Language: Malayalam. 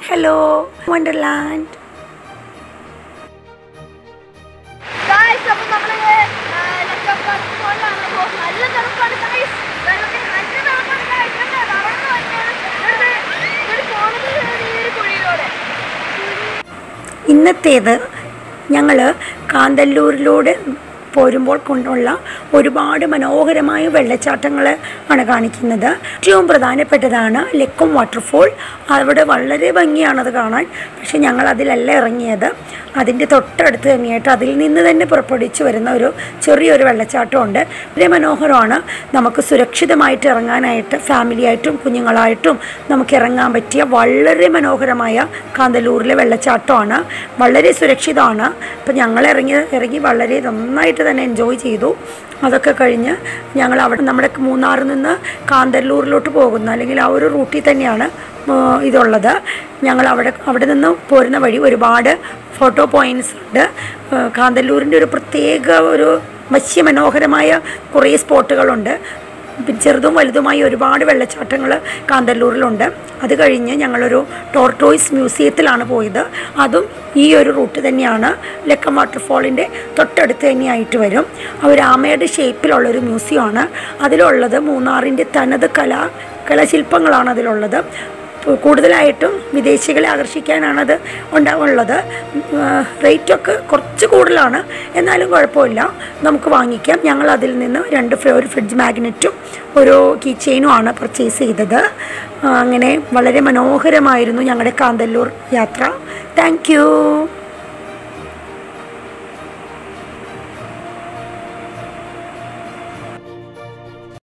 ഹലോ വണ്ടർലാൻഡ് ഗായ്സ് അപ്പോൾ നമ്മൾ ലക്ഷപ്പാടിലാണ് അപ്പോൾ നല്ല തണുപ്പാണ് ഗായ്സ് വെള്ളത്തിന് നല്ല തണുപ്പാണ് ഗായ്സ് അവിടെ നിന്ന് വന്നിട്ട് ഇവർ പോകുന്നത് ഈ ഒരു കുഴിയിലൂടെ ഇന്നത്തേത് ഞങ്ങൾ കാന്തല്ലൂരിലൂടെ പോരുമ്പോൾ കൊണ്ടുള്ള ഒരുപാട് മനോഹരമായ വെള്ളച്ചാട്ടങ്ങൾ ആണ് കാണിക്കുന്നത് ഏറ്റവും പ്രധാനപ്പെട്ടതാണ് ലക്കും വാട്ടർഫോൾ അവിടെ വളരെ ഭംഗിയാണത് കാണാൻ പക്ഷെ ഞങ്ങൾ അതിലല്ല ഇറങ്ങിയത് അതിൻ്റെ തൊട്ടടുത്ത് തന്നെയായിട്ട് അതിൽ നിന്ന് തന്നെ പുറപ്പെടുവിച്ച് വരുന്ന ഒരു ചെറിയൊരു വെള്ളച്ചാട്ടമുണ്ട് വളരെ മനോഹരമാണ് നമുക്ക് സുരക്ഷിതമായിട്ട് ഇറങ്ങാനായിട്ട് ഫാമിലിയായിട്ടും കുഞ്ഞുങ്ങളായിട്ടും നമുക്ക് ഇറങ്ങാൻ പറ്റിയ വളരെ മനോഹരമായ കാന്തല്ലൂരിലെ വെള്ളച്ചാട്ടമാണ് വളരെ സുരക്ഷിതമാണ് അപ്പം ഞങ്ങൾ ഇറങ്ങി ഇറങ്ങി വളരെ നന്നായിട്ട് തന്നെ എൻജോയ് ചെയ്തു അതൊക്കെ കഴിഞ്ഞ് ഞങ്ങൾ അവിടെ നമ്മുടെ മൂന്നാറിൽ നിന്ന് കാന്തല്ലൂരിലോട്ട് പോകുന്ന അല്ലെങ്കിൽ ആ ഒരു റൂട്ടിൽ തന്നെയാണ് ആ, ഇതുള്ളത് ഞങ്ങൾ അവിടെ അവിടെ നിന്ന് പോരുന്ന വഴി ഒരുപാട് ഫോട്ടോ പോയിൻറ്റ്സ് ഉണ്ട് ആ, കാന്തല്ലൂരിൻ്റെ ഒരു പ്രത്യേക ഒരു വശ്യമനോഹരമായ കുറേ സ്പോട്ടുകളുണ്ട് പിന്നെ ചെറുതും വലുതുമായി ഒരുപാട് വെള്ളച്ചാട്ടങ്ങൾ കാന്തല്ലൂരിലുണ്ട് അത് കഴിഞ്ഞ് ഞങ്ങളൊരു ടോർട്ടോയ്സ് മ്യൂസിയത്തിലാണ് പോയത് അതും ഈ ഒരു റൂട്ട് തന്നെയാണ് ലക്കം വാട്ടർഫോളിൻ്റെ തൊട്ടടുത്ത് തന്നെയായിട്ട് വരും ആ ഒരു ആമയുടെ ഷേപ്പിലുള്ളൊരു മ്യൂസിയമാണ് അതിലുള്ളത് മൂന്നാറിൻ്റെ തനത് കലാ കലാശില്പങ്ങളാണ് അതിലുള്ളത് കൂടുതലായിട്ടും വിദേശികളെ ആകർഷിക്കാനാണത് ഉണ്ടാവുള്ളത് റേറ്റൊക്കെ കുറച്ച് കൂടുതലാണ് എന്നാലും കുഴപ്പമില്ല നമുക്ക് വാങ്ങിക്കാം ഞങ്ങൾ അതിൽ നിന്ന് രണ്ട് ഫ്ര- ഒരു ഫ്രിഡ്ജ് മാഗ്നറ്റും ഒരു കീ ചെയിനും ആണ് പർച്ചേസ് ചെയ്തത് ആ, അങ്ങനെ വളരെ മനോഹരമായിരുന്നു ഞങ്ങളുടെ കാന്തല്ലൂർ യാത്ര താങ്ക്